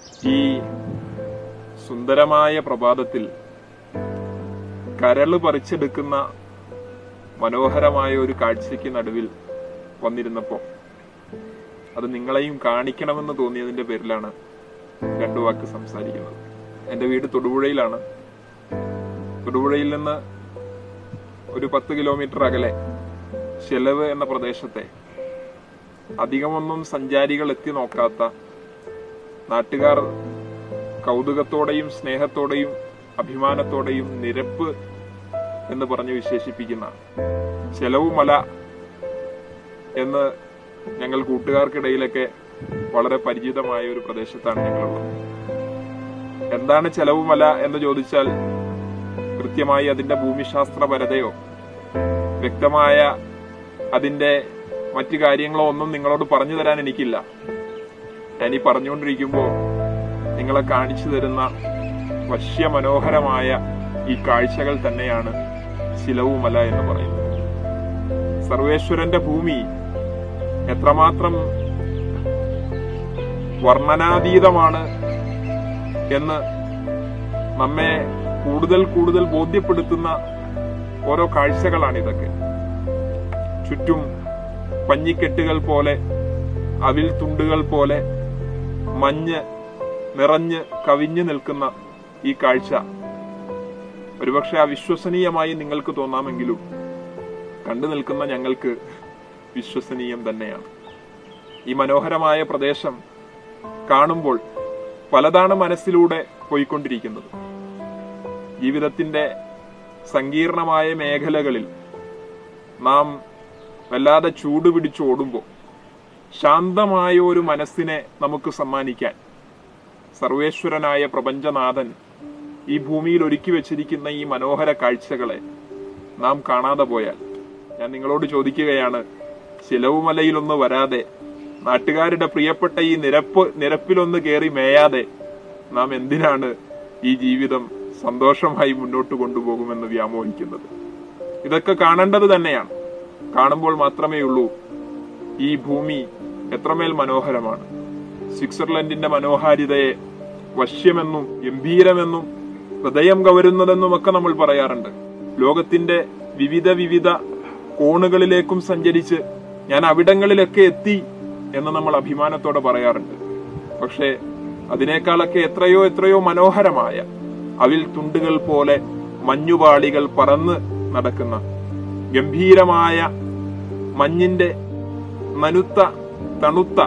ഈ സുന്ദരമായ പ്രഭാതത്തിൽ കരള് പറിച്ചെടുക്കുന്ന മനോഹരമായ ഒരു കാഴ്ചയ്ക്ക് നടുവിൽ വന്നിരുന്നപ്പോ അത് നിങ്ങളെയും കാണിക്കണമെന്ന് തോന്നിയതിന്റെ പേരിലാണ് രണ്ടു വാക്ക് സംസാരിക്കുന്നത് എന്റെ വീട് തൊടുപുഴയിലാണ് തൊടുപുഴയിൽ നിന്ന് ഒരു പത്ത് കിലോമീറ്റർ അകലെ ചെലവ് എന്ന പ്രദേശത്തെ അധികമൊന്നും സഞ്ചാരികൾ എത്തി നോക്കാത്ത നാട്ടുകാർ കൗതുകത്തോടെയും സ്നേഹത്തോടെയും അഭിമാനത്തോടെയും നിരപ്പ് എന്ന് പറഞ്ഞ് വിശേഷിപ്പിക്കുന്ന ചെലവ് മല എന്ന് ഞങ്ങൾ കൂട്ടുകാർക്കിടയിലൊക്കെ വളരെ പരിചിതമായ ഒരു പ്രദേശത്താണ് ഞങ്ങളുള്ളത് എന്താണ് ചെലവ് മല എന്ന് ചോദിച്ചാൽ കൃത്യമായി അതിന്റെ ഭൂമിശാസ്ത്രപരതയോ വ്യക്തമായ അതിന്റെ മറ്റു കാര്യങ്ങളോ ഒന്നും നിങ്ങളോട് പറഞ്ഞു തരാൻ എനിക്കില്ല ഞാൻ ഈ പറഞ്ഞുകൊണ്ടിരിക്കുമ്പോൾ നിങ്ങളെ കാണിച്ചു തരുന്ന വശ്യമനോഹരമായ ഈ കാഴ്ചകൾ തന്നെയാണ് ശിലവുമല എന്ന് പറയുന്നത് സർവേശ്വരന്റെ ഭൂമി എത്രമാത്രം വർണ്ണനാതീതമാണ് എന്ന് നമ്മെ കൂടുതൽ കൂടുതൽ ബോധ്യപ്പെടുത്തുന്ന ഓരോ കാഴ്ചകളാണ് ഇതൊക്കെ ചുറ്റും പഞ്ഞിക്കെട്ടുകൾ പോലെ അവിൽ തുണ്ടുകൾ പോലെ മഞ്ഞ് നിറഞ്ഞ് കവിഞ്ഞു നിൽക്കുന്ന ഈ കാഴ്ച ഒരുപക്ഷെ അവിശ്വസനീയമായി നിങ്ങൾക്ക് തോന്നാമെങ്കിലും കണ്ടു നിൽക്കുന്ന ഞങ്ങൾക്ക് വിശ്വസനീയം തന്നെയാണ് ഈ മനോഹരമായ പ്രദേശം കാണുമ്പോൾ പലതാണ് മനസ്സിലൂടെ പോയിക്കൊണ്ടിരിക്കുന്നത് ജീവിതത്തിന്റെ സങ്കീർണമായ മേഖലകളിൽ നാം വല്ലാതെ ചൂട് പിടിച്ച് ഓടുമ്പോൾ ശാന്തമായ ഒരു മനസ്സിനെ നമുക്ക് സമ്മാനിക്കാൻ സർവേശ്വരനായ പ്രപഞ്ചനാഥൻ ഈ ഭൂമിയിൽ ഒരുക്കി വെച്ചിരിക്കുന്ന ഈ മനോഹര കാഴ്ചകളെ നാം കാണാതെ പോയാൽ ഞാൻ നിങ്ങളോട് ചോദിക്കുകയാണ് ചിലവുമലയിലൊന്ന് വരാതെ നാട്ടുകാരുടെ പ്രിയപ്പെട്ട ഈ നിരപ്പ് നിരപ്പിലൊന്ന് കയറി മേയാതെ നാം എന്തിനാണ് ഈ ജീവിതം സന്തോഷമായി മുന്നോട്ട് കൊണ്ടുപോകുമെന്ന് വ്യാമോഹിക്കുന്നത് ഇതൊക്കെ കാണേണ്ടത് തന്നെയാണ് കാണുമ്പോൾ മാത്രമേ ഉള്ളൂ ഈ ഭൂമി എത്രമേൽ മനോഹരമാണ് സ്വിറ്റ്സർലൻഡിന്റെ മനോഹാരിതയെ വശ്യമെന്നും ഗംഭീരമെന്നും ഹൃദയം കവരുന്നതെന്നുമൊക്കെ നമ്മൾ പറയാറുണ്ട് ലോകത്തിന്റെ വിവിധ വിവിധ കോണുകളിലേക്കും സഞ്ചരിച്ച് ഞാൻ അവിടങ്ങളിലൊക്കെ എത്തി എന്ന് നമ്മൾ അഭിമാനത്തോടെ പറയാറുണ്ട് പക്ഷേ അതിനേക്കാളൊക്കെ എത്രയോ എത്രയോ മനോഹരമായ അവിൽ തുണ്ടുകൾ പോലെ മഞ്ഞുപാളികൾ പറന്ന് നടക്കുന്ന ഗംഭീരമായ മഞ്ഞിന്റെ നനുത്ത തണുത്ത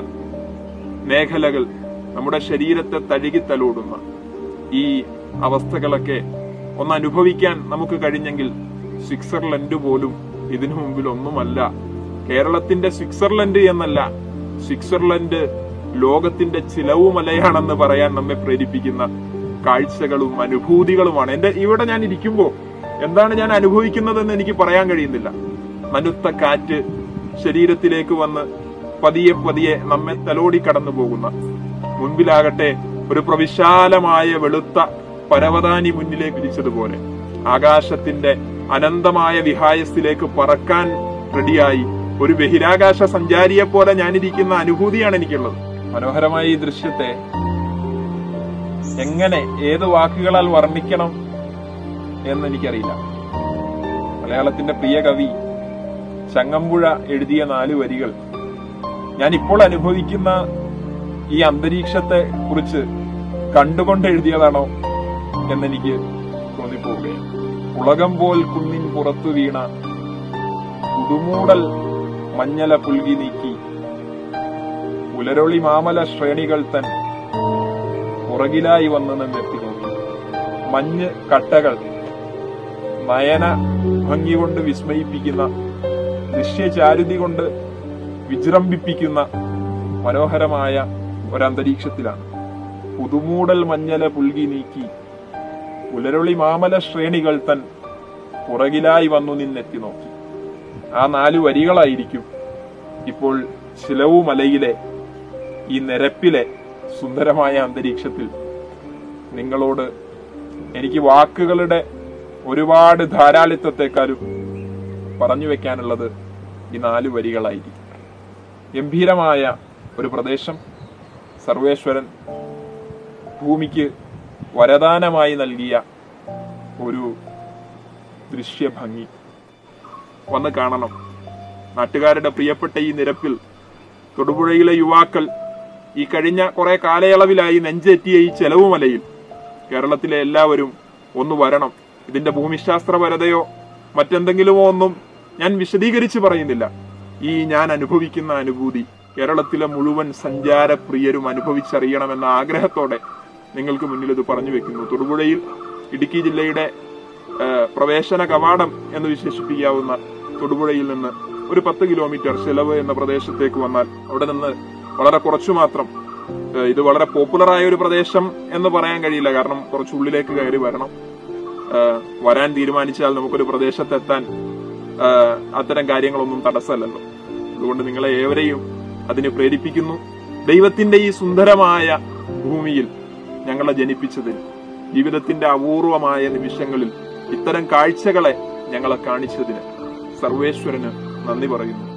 മേഖലകൾ നമ്മുടെ ശരീരത്തെ തഴുകിത്തലോടുന്ന ഈ അവസ്ഥകളൊക്കെ ഒന്ന് അനുഭവിക്കാൻ നമുക്ക് കഴിഞ്ഞെങ്കിൽ സ്വിറ്റ്സർലൻഡ് പോലും ഇതിനു മുമ്പിൽ ഒന്നുമല്ല കേരളത്തിന്റെ സ്വിറ്റ്സർലൻഡ് എന്നല്ല സ്വിറ്റ്സർലൻഡ് ലോകത്തിന്റെ ചിലവുമലയാണെന്ന് പറയാൻ നമ്മെ പ്രേരിപ്പിക്കുന്ന കാഴ്ചകളും അനുഭൂതികളുമാണ് എന്റെ ഇവിടെ ഞാൻ ഇരിക്കുമ്പോ എന്താണ് ഞാൻ അനുഭവിക്കുന്നതെന്ന് എനിക്ക് പറയാൻ കഴിയുന്നില്ല നനുത്ത കാറ്റ് ശരീരത്തിലേക്ക് വന്ന് പതിയെ പതിയെ നമ്മെ തലോടി കടന്നു പോകുന്ന മുൻപിലാകട്ടെ ഒരു പ്രവിശാലമായ വെളുത്ത പരവതാനി മുന്നിലേക്ക് വിരിച്ചതുപോലെ ആകാശത്തിന്റെ അനന്തമായ വിഹായസിലേക്ക് പറക്കാൻ റെഡിയായി ഒരു ബഹിരാകാശ സഞ്ചാരിയെ പോലെ ഞാനിരിക്കുന്ന അനുഭൂതിയാണ് എനിക്കുള്ളത് മനോഹരമായ ഈ ദൃശ്യത്തെ എങ്ങനെ ഏത് വാക്കുകളാൽ വർണ്ണിക്കണം എന്ന് എനിക്കറിയില്ല മലയാളത്തിന്റെ പ്രിയ കവി ചങ്ങമ്പുഴ എഴുതിയ നാല് വരികൾ ഞാൻ ഇപ്പോൾ അനുഭവിക്കുന്ന ഈ അന്തരീക്ഷത്തെ കുറിച്ച് കണ്ടുകൊണ്ട് എഴുതിയതാണോ എന്നെനിക്ക് തോന്നിപ്പോവുകയാണ് ഉളകം പോൽ കുന്നിൻ പുറത്തു വീണ പുതുമൂടൽ മഞ്ഞല പുൽകി നീക്കി ഉലരൊളി മാമല ശ്രേണികൾ തൻ പുറകിലായി വന്ന് നിന്നെത്തി നോക്കി മഞ്ഞ് കട്ടകൾ നയന ഭംഗി കൊണ്ട് വിസ്മയിപ്പിക്കുന്ന ദൃശ്യചാരുതി കൊണ്ട് വിജൃംഭിപ്പിക്കുന്ന മനോഹരമായ ഒരന്തരീക്ഷത്തിലാണ് പുതുമൂടൽ മഞ്ഞല പുൽകി നീക്കി ഉലരൊളി മാമല ശ്രേണികൾ തൻ പുറകിലായി വന്നു നിന്നെത്തി നോക്കി ആ നാല് വരികളായിരിക്കും ഇപ്പോൾ ചിലവു മലയിലെ ഈ നിരപ്പിലെ സുന്ദരമായ അന്തരീക്ഷത്തിൽ നിങ്ങളോട് എനിക്ക് വാക്കുകളുടെ ഒരുപാട് ധാരാളിത്തത്തെക്കാളും പറഞ്ഞു വെക്കാനുള്ളത് ഈ നാല് വരികളായിരിക്കും ഗംഭീരമായ ഒരു പ്രദേശം സർവേശ്വരൻ ഭൂമിക്ക് വരദാനമായി നൽകിയ ഒരു ദൃശ്യഭംഗി വന്ന് കാണണം നാട്ടുകാരുടെ പ്രിയപ്പെട്ട ഈ നിരപ്പിൽ തൊടുപുഴയിലെ യുവാക്കൾ ഈ കഴിഞ്ഞ കുറെ കാലയളവിലായി നെഞ്ചെറ്റിയ ഈ ചെലവുമലയിൽ കേരളത്തിലെ എല്ലാവരും ഒന്ന് വരണം ഇതിന്റെ ഭൂമിശാസ്ത്രപരതയോ മറ്റെന്തെങ്കിലുമോ ഒന്നും ഞാൻ വിശദീകരിച്ച് പറയുന്നില്ല ഈ ഞാൻ അനുഭവിക്കുന്ന അനുഭൂതി കേരളത്തിലെ മുഴുവൻ സഞ്ചാരപ്രിയരും അനുഭവിച്ചറിയണമെന്ന ആഗ്രഹത്തോടെ നിങ്ങൾക്ക് മുന്നിൽ ഇത് പറഞ്ഞു വെക്കുന്നു തൊടുപുഴയിൽ ഇടുക്കി ജില്ലയുടെ ആ, പ്രവേശന കവാടം എന്ന് വിശേഷിപ്പിക്കാവുന്ന തൊടുപുഴയിൽ നിന്ന് ഒരു പത്ത് കിലോമീറ്റർ ചെലവ് എന്ന പ്രദേശത്തേക്ക് വന്നാൽ അവിടെ നിന്ന് വളരെ കുറച്ചു മാത്രം ആ, ഇത് വളരെ പോപ്പുലറായ ഒരു പ്രദേശം എന്ന് പറയാൻ കഴിയില്ല കാരണം കുറച്ച് ഉള്ളിലേക്ക് കയറി വരണം ആ, വരാൻ തീരുമാനിച്ചാൽ നമുക്കൊരു പ്രദേശത്തെത്താൻ ആ, അത്തരം കാര്യങ്ങളൊന്നും തടസ്സമല്ലല്ലോ അതുകൊണ്ട് നിങ്ങളെ ഏവരെയും അതിന് പ്രേരിപ്പിക്കുന്നു ദൈവത്തിന്റെ ഈ സുന്ദരമായ ഭൂമിയിൽ ഞങ്ങളെ ജനിപ്പിച്ചതിന് ജീവിതത്തിന്റെ അപൂർവമായ നിമിഷങ്ങളിൽ ഇത്തരം കാഴ്ചകളെ ഞങ്ങളെ കാണിച്ചതിന് സർവേശ്വരന് നന്ദി പറയുന്നു